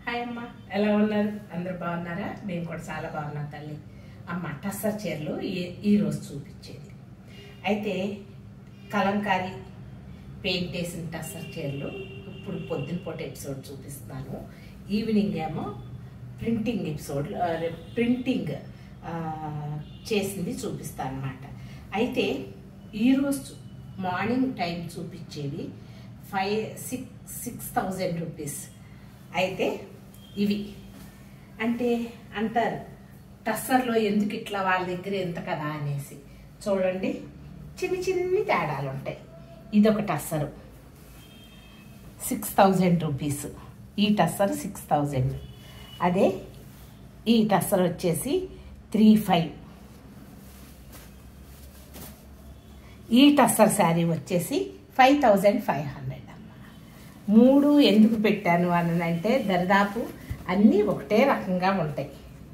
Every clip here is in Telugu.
హాయ్ అమ్మ ఎలా ఉన్నారు అందరు బాగున్నారా మేము కూడా చాలా బాగున్నాం తల్లి అమ్మ టస్సర్ చీరలు ఈ- ఈ రోజు చూపించేది అయితే కలంకారీ పెయింట్ వేసిన టస్సర్ చీరలు ఇప్పుడు పొద్దున పూట ఎపిసోడ్ చూపిస్తున్నాను ఈవినింగ్ ఏమో ప్రింటింగ్ ఎపిసోడ్ ప్రింటింగ్ ఆ, చేసింది చూపిస్తాను అనమాట అయితే ఈరోజు మార్నింగ్ టైం చూపించేది five six six thousand rupees అయితే ఇవి అంటే అంటారు టస్సర్లో ఎందుకు ఇట్లా వాళ్ళ దగ్గర ఎంత కదా అనేసి చూడండి చిన్న చిన్ని తేడాలు ఉంటాయి ఇదొక టస్సరు సిక్స్ థౌజండ్ రూపీస్ ఈ టస్సర్ సిక్స్ థౌజండ్ అదే ఈ టస్సర్ వచ్చేసి త్రీ ఫైవ్ ఈ టస్సర్ శారీ వచ్చేసి ఫైవ్ థౌజండ్ ఫైవ్ హండ్రెడ్ అమ్మ మూడు ఎందుకు పెట్టాను అని అంటే దరిదాపు అన్నీ ఒకటే రకంగా ఉంటాయి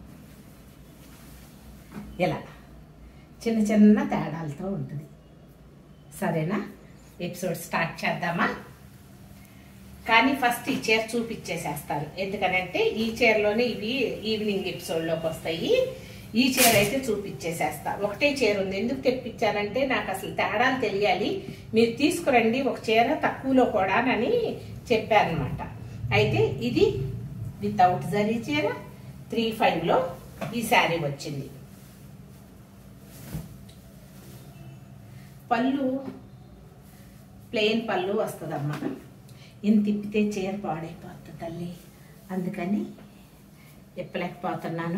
ఇలా చిన్న చిన్న తేడాలతో ఉంటుంది సరేనా ఎపిసోడ్ స్టార్ట్ చేద్దామా కానీ ఫస్ట్ ఈ చీర చూపించేసేస్తాను ఎందుకనంటే ఈ చీరలోనే ఇవి ఈవినింగ్ ఎపిసోడ్లోకి వస్తాయి ఈ చీర అయితే చూపించేసేస్తా ఒకటే చీర ఉంది ఎందుకు తెప్పించానంటే నాకు అసలు తేడాలు తెలియాలి మీరు తీసుకురండి ఒక చీర తక్కువలో కూడా అని చెప్పారనమాట అయితే ఇది వితౌట్ జరీ చీర త్రీ ఫైవ్లో ఈ శారీ వచ్చింది పళ్ళు ప్లెయిన్ పళ్ళు వస్తుందమ్మా ఇంత తిప్పితే చీర పాడైపోతుంది తల్లి అందుకని చెప్పలేకపోతున్నాను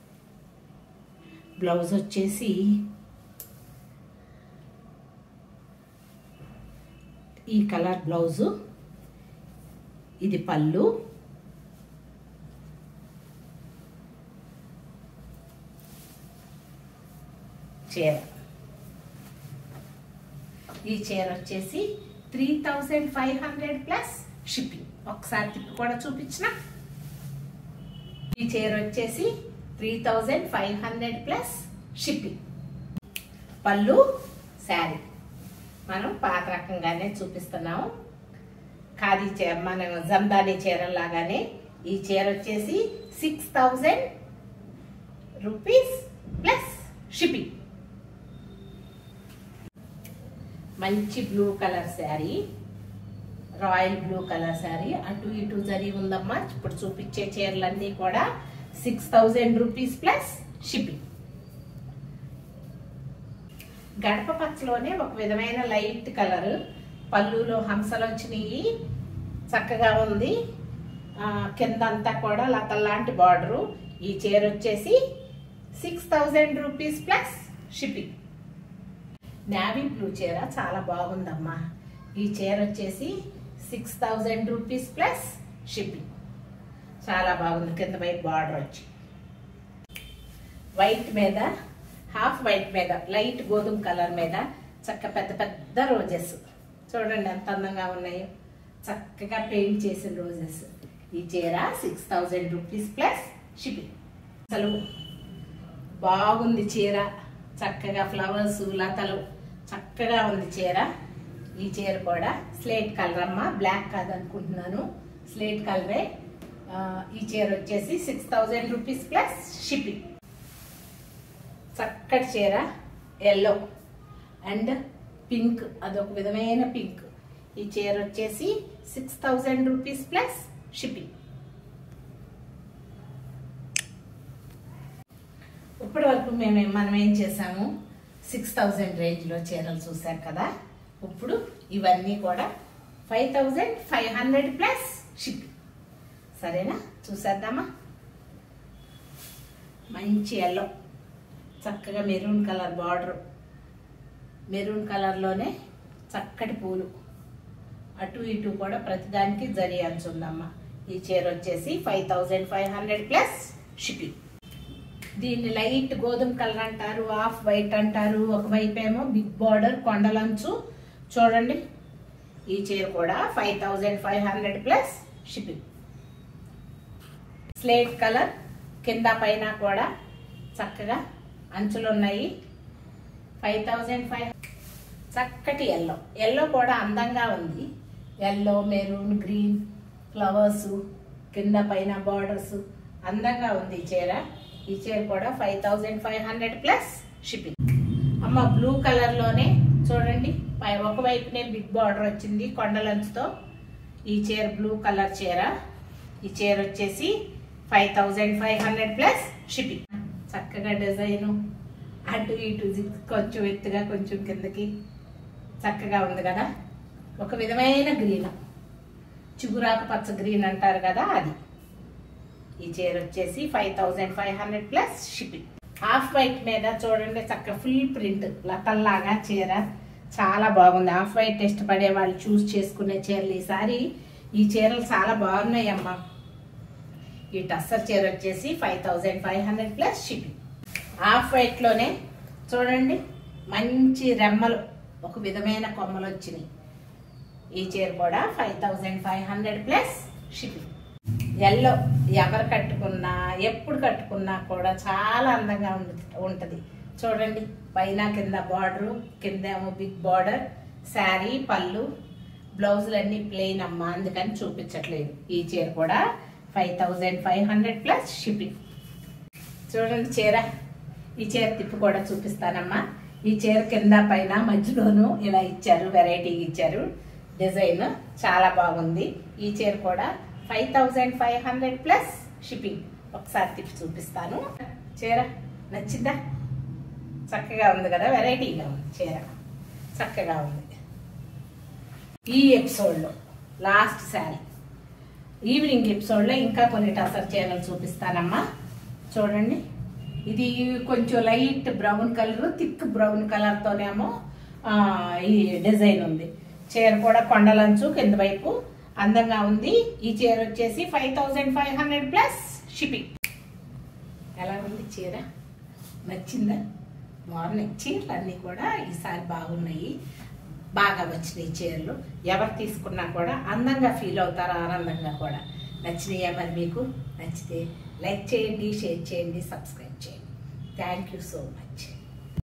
బ్లౌజ్ వచ్చేసి ఈ కలర్ బ్లౌజు ఇది పళ్ళు చీర ఈ చీర వచ్చేసి three thousand five hundred plus shipping ఒకసారి తిప్పి కూడా చూపించిన ఈ చీర వచ్చేసి three thousand five hundred plus shipping పళ్ళు శారీ మనం పాత రకంగానే చూపిస్తున్నాము ఖాదీ చీర మన జందాని చీరలాగానే ఈ చీర వచ్చేసి six thousand rupees plus shipping మంచి blue colour sari royal blue colour sari అటు ఇటు జరి ఉందమ్మా ఇప్పుడు చూపించే చీరలన్నీ కూడా six thousand rupees plus shipping గడప పచ్చలోనే ఒక విధమైన లైట్ కలర్ పళ్ళులో హంసలు వచ్చినాయి చక్కగా ఉంది ఆ, కింద అంతా కూడా లతల్లాంటి బార్డరు ఈ చీర వచ్చేసి six thousand rupees plus shipping navy blue చీర చాలా బాగుందమ్మా ఈ చీర వచ్చేసి six thousand rupees plus shipping చాలా బాగుంది కింద వైపు బార్డర్ వచ్చి వైట్ మీద హాఫ్ వైట్ మీద లైట్ గోధుమ కలర్ మీద చక్క పెద్ద పెద్ద రోజెస్ చూడండి ఎంత అందంగా ఉన్నాయో చక్కగా పెయింట్ చేసిన రోజెస్ ఈ చీర six thousand rupees plus shipping అసలు బాగుంది చీర చక్కగా ఫ్లవర్స్ లతలు చక్కగా ఉంది చీర ఈ చీర కూడా స్లేట్ కలర్ అమ్మ బ్లాక్ కాదనుకుంటున్నాను స్లేట్ కలరే ఆ, ఈ చీర వచ్చేసి six thousand rupees plus shipping చక్కటి చీర ఎల్లో అండ్ పింక్ అదొక విధమైన పింక్ ఈ చీర వచ్చేసి six thousand rupees plus shipping ఇప్పటి వరకు మేము మనం ఏం చేసాము సిక్స్ థౌజండ్ రేంజ్లో చీరలు చూసాం కదా ఇప్పుడు ఇవన్నీ కూడా five thousand five hundred plus shipping సరేనా చూసేద్దామా మంచి ఎల్లో చక్కగా మెరూన్ కలర్ బార్డర్ మెరూన్ కలర్లోనే చక్కటి పూలు అటు ఇటు కూడా ప్రతిదానికి జరి అంచు ఉందమ్మా ఈ చీర వచ్చేసి five thousand five hundred plus shipping దీన్ని లైట్ గోధుమ కలర్ అంటారు ఆఫ్ వైట్ అంటారు ఒకవైపు ఏమో బిగ్ బార్డర్ కొండలంచు చూడండి ఈ చీర కూడా five thousand five hundred plus shipping slate colour కింద పైన కూడా చక్కగా అంచులు ఉన్నాయి ఫైవ్ థౌజండ్ ఫైవ్ చక్కటి ఎల్లో ఎల్లో కూడా అందంగా ఉంది ఎల్లో మెరూన్ గ్రీన్ ఫ్లవర్స్ కింద పైన బార్డర్స్ అందంగా ఉంది ఈ చీర ఈ చీర కూడా five thousand five hundred plus shipping అమ్మ బ్లూ కలర్ లోనే చూడండి పై ఒకవైపునే బిగ్ బార్డర్ వచ్చింది కొండలంచుతో ఈ చీర బ్లూ కలర్ చీర ఈ చీర వచ్చేసి five thousand five hundred plus shipping చక్కగా డిజైను అటు ఇటు జిగ్ కొంచెం ఎత్తుగా కొంచెం కిందకి చక్కగా ఉంది కదా ఒక విధమైన గ్రీన్ చిగురాకు పచ్చ గ్రీన్ అంటారు కదా అది ఈ చీర వచ్చేసి five thousand five hundred plus shipping half white మీద చూడండి చక్క ఫుల్ ప్రింట్ లతల్లాగా చీర చాలా బాగుంది హాఫ్ వైట్ ఇష్టపడే వాళ్ళు చూస్ చేసుకునే చీరలు ఈసారి ఈ చీరలు చాలా బాగున్నాయి అమ్మా ఈ టస్సర్ చీర వచ్చేసి five thousand five hundred plus shipping half వైట్లోనే చూడండి మంచి రెమ్మలు ఒక విధమైన కొమ్మలు వచ్చినాయి ఈ చీర కూడా five thousand five hundred plus shipping yellow ఎవరు కట్టుకున్నా ఎప్పుడు కట్టుకున్నా కూడా చాలా అందంగా ఉంటుంది చూడండి పైన కింద బార్డరు కింద ఏమో బిగ్ బార్డర్ శారీ పళ్ళు బ్లౌజులు అన్ని ప్లెయిన్ అమ్మా అందుకని చూపించట్లేదు ఈ చీర కూడా five thousand five hundred plus shipping చూడండి చీర ఈ చీర తిప్పి కూడా చూపిస్తానమ్మా ఈ చీర కింద పైన మధ్యలోనూ ఇలా ఇచ్చారు వెరైటీగా ఇచ్చారు డిజైన్ చాలా బాగుంది ఈ చీర కూడా five thousand five hundred plus shipping ఒకసారి తిప్పి చూపిస్తాను చీర నచ్చిందా చక్కగా ఉంది కదా వెరైటీగా ఉంది చీర చక్కగా ఉంది ఈ ఎపిసోడ్లో లాస్ట్ శారీ ఈవినింగ్ ఎపిసోడ్లో ఇంకా కొన్ని టసర్ చీరలు చూపిస్తానమ్మా చూడండి ఇది కొంచెం light brown colour thick brown కలర్తోనేమో ఈ డిజైన్ ఉంది చీర కూడా కొండలంచు కింద వైపు అందంగా ఉంది ఈ చీర వచ్చేసి five thousand five hundred plus shipping ఎలా ఉంది చీర నచ్చిందా మార్నింగ్ చీరలు అన్నీ కూడా ఈసారి బాగున్నాయి బాగా వచ్చినాయి చీరలు ఎవరు తీసుకున్నా కూడా అందంగా ఫీల్ అవుతారు ఆనందంగా కూడా నచ్చినాయా మరి మీకు నచ్చితే లైక్ చేయండి షేర్ చేయండి సబ్స్క్రైబ్ చేయండి థ్యాంక్ యూ సో మచ్